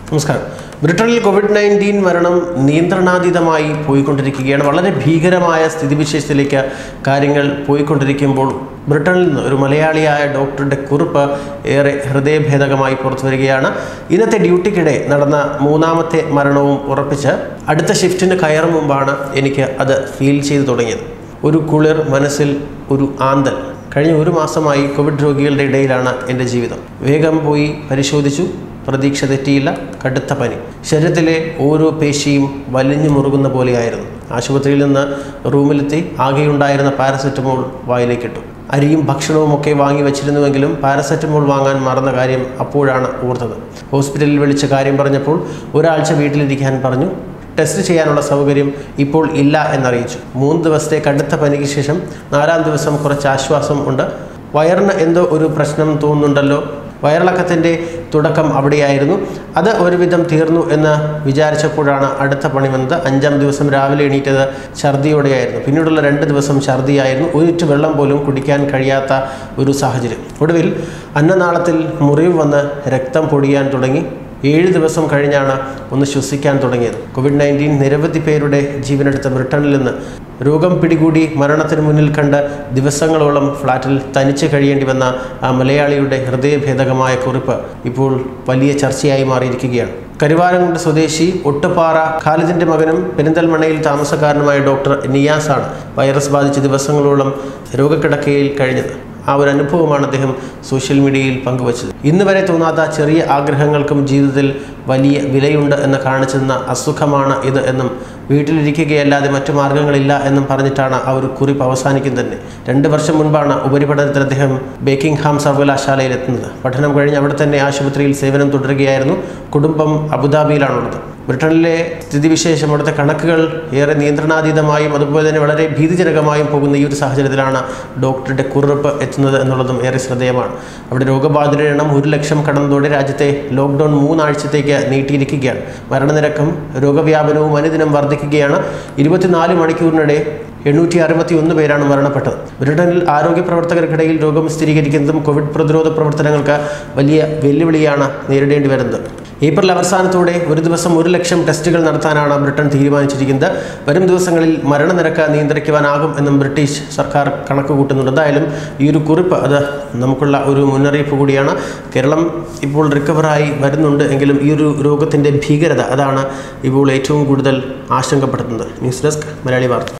നമസ്കാരം ബ്രിട്ടനിൽ Covid nineteen മരണം നിയന്ത്രണാതീതമായി പോയിക്കൊണ്ടിരിക്കുകയാണ് വളരെ ഭീകരമായ സ്ഥിതിവിശേഷത്തിലേക്ക് കാര്യങ്ങൾ പോയിക്കൊണ്ടിരിക്കുമ്പോൾ ബ്രിട്ടനിൽ നിന്ന് ഒരു മലയാളിയായ ഡോക്ടറുടെ കുറിപ്പ് ഏറെ ഹൃദയഭേദകമായി പുറത്തു വരികയാണ് ഇന്നത്തെ ഡ്യൂട്ടിക്കിടെ നടന്ന മൂന്നാമത്തെ മരണവും ഉറപ്പിച്ച് അടുത്ത ഷിഫ്റ്റിന് കയറും മുമ്പാണ് എനിക്ക് അത് ഫീൽ ചെയ്തു തുടങ്ങിയത് ഒരു കുളിർ മനസ്സിൽ ഒരു ആന്തൽ കഴിഞ്ഞ ഒരു മാസമായി കോവിഡ് രോഗികളുടെ ഇടയിലാണ് എൻ്റെ ജീവിതം വേഗം പോയി പരിശോധിച്ചു പ്രതീക്ഷ തെറ്റിയില്ല കടുത്ത പനി ശരീരത്തിലെ ഓരോ പേശിയും വലിഞ്ഞു മുറുകുന്ന പോലെയായിരുന്നു ആശുപത്രിയിൽ നിന്ന് റൂമിലെത്തി ആകെയുണ്ടായിരുന്ന പാരസെറ്റമോൾ വായിലേക്കിട്ടു അരിയും ഭക്ഷണവും ഒക്കെ വാങ്ങി വെച്ചിരുന്നുവെങ്കിലും പാരസെറ്റമോൾ വാങ്ങാൻ മറന്ന കാര്യം അപ്പോഴാണ് ഓർത്തത് ഹോസ്പിറ്റലിൽ വിളിച്ച് കാര്യം പറഞ്ഞപ്പോൾ ഒരാഴ്ച വീട്ടിലിരിക്കാൻ പറഞ്ഞു ടെസ്റ്റ് ചെയ്യാനുള്ള സൗകര്യം ഇപ്പോൾ ഇല്ല എന്നറിയിച്ചു മൂന്ന് ദിവസത്തെ കടുത്ത പനിക്ക് ശേഷം നാലാം ദിവസം കുറച്ച് ആശ്വാസം ഉണ്ട് വയറിന് എന്തോ ഒരു പ്രശ്നം തോന്നുന്നുണ്ടല്ലോ വയറിളക്കത്തിൻ്റെ തുടക്കം അവിടെയായിരുന്നു അത് ഒരുവിധം തീർന്നു എന്ന് വിചാരിച്ചപ്പോഴാണ് അടുത്ത പണി വന്നത് അഞ്ചാം ദിവസം രാവിലെ എണീറ്റത് ഛർദിയോടെയായിരുന്നു പിന്നീടുള്ള രണ്ട് ദിവസം ഛർദിയായിരുന്നു ഒരിറ്റ് വെള്ളം പോലും കുടിക്കാൻ കഴിയാത്ത ഒരു സാഹചര്യം ഒടുവിൽ അന്നനാളത്തിൽ മുറിവ് വന്ന് രക്തം പൊടിയാൻ തുടങ്ങി ഏഴ് ദിവസം കഴിഞ്ഞാണ് ഒന്ന് ശ്വസിക്കാൻ തുടങ്ങിയത് കോവിഡ് നയൻറ്റീൻ നിരവധി പേരുടെ ജീവനെടുത്ത ബ്രിട്ടനിൽ നിന്ന് രോഗം പിടികൂടി മരണത്തിന് മുന്നിൽ കണ്ട് ദിവസങ്ങളോളം ഫ്ളാറ്റിൽ തനിച്ച് കഴിയേണ്ടി വന്ന ആ മലയാളിയുടെ ഹൃദയഭേദകമായ കുറിപ്പ് ഇപ്പോൾ വലിയ ചർച്ചയായി മാറിയിരിക്കുകയാണ് കരുവാരംകുണ്ട് സ്വദേശി ഒട്ടുപാറ ഖാലിദിന്റെ മകനും പെരിന്തൽമണ്ണയിൽ താമസക്കാരനുമായ ഡോക്ടർ നിയാസാണ് വൈറസ് ബാധിച്ച് ദിവസങ്ങളോളം രോഗക്കിടക്കയിൽ കഴിഞ്ഞത് ആ ഒരു അനുഭവമാണ് അദ്ദേഹം സോഷ്യൽ മീഡിയയിൽ പങ്കുവച്ചത് ഇന്ന് വരെ തോന്നാത്ത ചെറിയ ആഗ്രഹങ്ങൾക്കും ജീവിതത്തിൽ വലിയ വിലയുണ്ട് എന്ന് കാണിച്ചെന്ന അസുഖമാണ് ഇത് എന്നും വീട്ടിലിരിക്കുകയല്ലാതെ മറ്റു മാർഗങ്ങളില്ല എന്നും പറഞ്ഞിട്ടാണ് ആ ഒരു കുറിപ്പ് അവസാനിക്കുന്നത് തന്നെ രണ്ട് വർഷം മുൻപാണ് ഉപരിപഠനത്തിൽ അദ്ദേഹം ബേക്കിംഗ്ഹാം സർവകലാശാലയിൽ എത്തുന്നത് പഠനം കഴിഞ്ഞ് അവിടെ തന്നെ ആശുപത്രിയിൽ സേവനം തുടരുകയായിരുന്നു കുടുംബം അബുദാബിയിലാണുള്ളത് ബ്രിട്ടനിലെ സ്ഥിതിവിശേഷം അവിടുത്തെ കണക്കുകൾ ഏറെ നിയന്ത്രണാതീതമായും അതുപോലെ തന്നെ വളരെ ഭീതിജനകമായും പോകുന്ന ഈ ഒരു സാഹചര്യത്തിലാണ് ഡോക്ടറുടെ കുറിപ്പ് എത്തുന്നത് എന്നുള്ളതും ഏറെ ശ്രദ്ധേയമാണ് അവിടെ രോഗബാധിതരുടെ എണ്ണം ഒരു ലക്ഷം കടന്നതോടെ രാജ്യത്തെ ലോക്ക്ഡൗൺ മൂന്നാഴ്ചത്തേക്ക് നീട്ടിയിരിക്കുകയാണ് മരണനിരക്കും രോഗവ്യാപനവും അനുദിനം വർദ്ധിക്കുകയാണ് ഇരുപത്തിനാല് മണിക്കൂറിനിടെ എണ്ണൂറ്റി അറുപത്തി ഒന്ന് പേരാണ് മരണപ്പെട്ടത് ബ്രിട്ടനിൽ ആരോഗ്യ പ്രവർത്തകർക്കിടയിൽ രോഗം സ്ഥിരീകരിക്കുന്നതും കോവിഡ് പ്രതിരോധ പ്രവർത്തനങ്ങൾക്ക് വലിയ വെല്ലുവിളിയാണ് നേരിടേണ്ടി വരുന്നത് ഏപ്രിൽ അവസാനത്തോടെ ഒരു ദിവസം ഒരു ലക്ഷം ടെസ്റ്റുകൾ നടത്താനാണ് ബ്രിട്ടൻ തീരുമാനിച്ചിരിക്കുന്നത് വരും ദിവസങ്ങളിൽ മരണനിരക്ക് നിയന്ത്രിക്കുവാനാകും എന്നും ബ്രിട്ടീഷ് സർക്കാർ കണക്ക് കൂട്ടുന്നുണ്ട് എന്തായാലും ഈ ഒരു കുറിപ്പ് അത് നമുക്കുള്ള ഒരു മുന്നറിയിപ്പ് കൂടിയാണ് കേരളം ഇപ്പോൾ റിക്കവറായി വരുന്നുണ്ട് എങ്കിലും ഈ ഒരു രോഗത്തിൻ്റെ ഭീകരത അതാണ് ഇപ്പോൾ ഏറ്റവും കൂടുതൽ ആശങ്കപ്പെടുത്തുന്നത് ന്യൂസ് ഡെസ്ക് മലയാളി വാർത്ത